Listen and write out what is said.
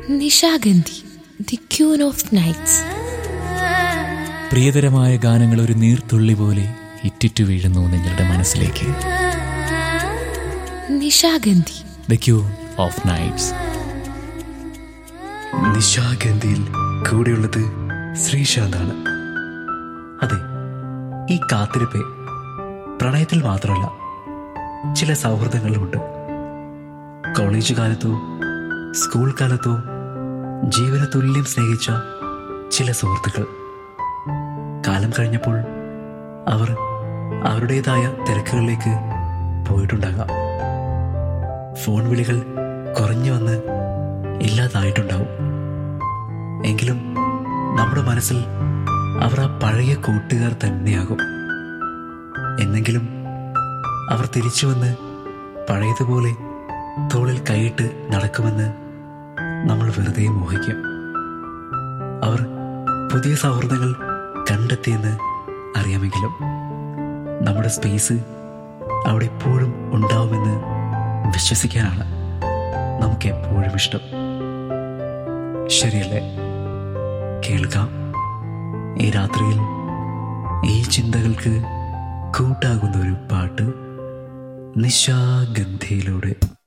Nishagandhi the queen of nights പ്രിയതരമായ ഗാനങ്ങൾ ഒരു നീർത്തുള്ളി പോലെ ഇറ്റിറ്റു വീഴുന്നു നിങ്ങളുടെ മനസ്സിലേക്ക് Nishagandhi the queen of nights നിശാഗന്ധിയിൽ കൂടെയുള്ളത് ശ്രീശാന്താണ് അതെ ഈ കാത്തിരിപ്പ് പ്രണയത്തിൽ മാത്രമല്ല ചില സൗഹൃദങ്ങളിലുമുണ്ട് കോളേജ് കാലത്തോ സ്കൂൾ കാലത്തോ ജീവന തുല്യം സ്നേഹിച്ച ചില സുഹൃത്തുക്കൾ കാലം കഴിഞ്ഞപ്പോൾ അവർ അവരുടേതായ തിരക്കുകളിലേക്ക് പോയിട്ടുണ്ടാകാം ഫോൺ വിളികൾ കുറഞ്ഞു വന്ന് ഇല്ലാതായിട്ടുണ്ടാവും എങ്കിലും നമ്മുടെ മനസ്സിൽ അവർ ആ പഴയ കൂട്ടുകാർ തന്നെയാകും എന്നെങ്കിലും അവർ തിരിച്ചു വന്ന് പഴയതുപോലെ തോളിൽ കൈയിട്ട് നടക്കുമെന്ന് നമ്മൾ വെറുതെ മോഹിക്കും അവർ പുതിയ സൗഹൃദങ്ങൾ കണ്ടെത്തിയെന്ന് അറിയാമെങ്കിലും നമ്മുടെ സ്പേസ് അവിടെ എപ്പോഴും ഉണ്ടാവുമെന്ന് വിശ്വസിക്കാനാണ് നമുക്ക് എപ്പോഴും ഇഷ്ടം ശരിയല്ലേ കേൾക്കാം ഈ രാത്രിയിൽ ഈ ചിന്തകൾക്ക് കൂട്ടാകുന്ന ഒരു പാട്ട് നിശാഗന്ധിയിലൂടെ